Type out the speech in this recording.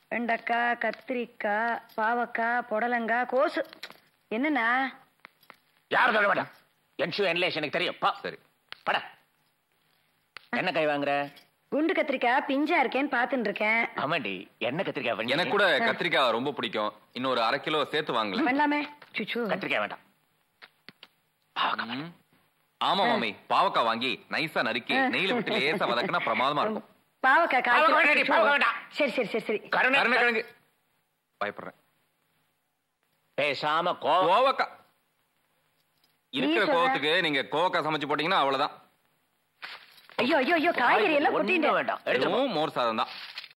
வெண்டைக்காய் கத்திரிக்காய் பாவக்காய் புடலங்காய் கோசு என்னண்ணா யாரும் சொல்ல வேண்டாம் என்ஷு என்லேஷ் எனக்கு தெரியும் பா சரி பட என்ன கை வாங்குற குண்டு கத்திரிக்காய் பிஞ்சா இருக்கேன்னு பாத்துட்டு இருக்கேன் ஆமாண்டி என்ன கத்திரிக்காய் பண்ணி எனக்கு கூட கத்திரிக்காய் ரொம்ப பிடிக்கும் இன்னொரு அரை கிலோ சேர்த்து வாங்கல பண்ணலாமே சுச்சு கத்திரிக்காய் வேண்டாம் பாவக்காய் வேண்டாம். ஆமா மாமி பாவக்காய் வாங்கி நைஸா நறுக்கி நெய்ல விட்டு லேசா வதக்குனா பிரமாதமா இருக்கும் பாவக்காய் கால் கிலோ. பாவக்காய் வேண்டாம், பாவக்காய் வேண்டாம். சரி சரி சரி சரி கருணை கருணக்கிழங்கு பயப்படுறேன் பேசாம கோ கோவக்காய் இருக்கிற சொல்ற. கோவத்துக்கு நீங்க கோவக்காய் சமைச்சு போட்டீங்கன்னா அவ்வளவுதான் ஐயோ ஐயோ ஐயோ காய்கறி எல்லாம் ஒண்ணும் கொட்டிட்டு வேண்டாம் எடுத்துட்டு போ. வெறும் மோர் சாதம் தான்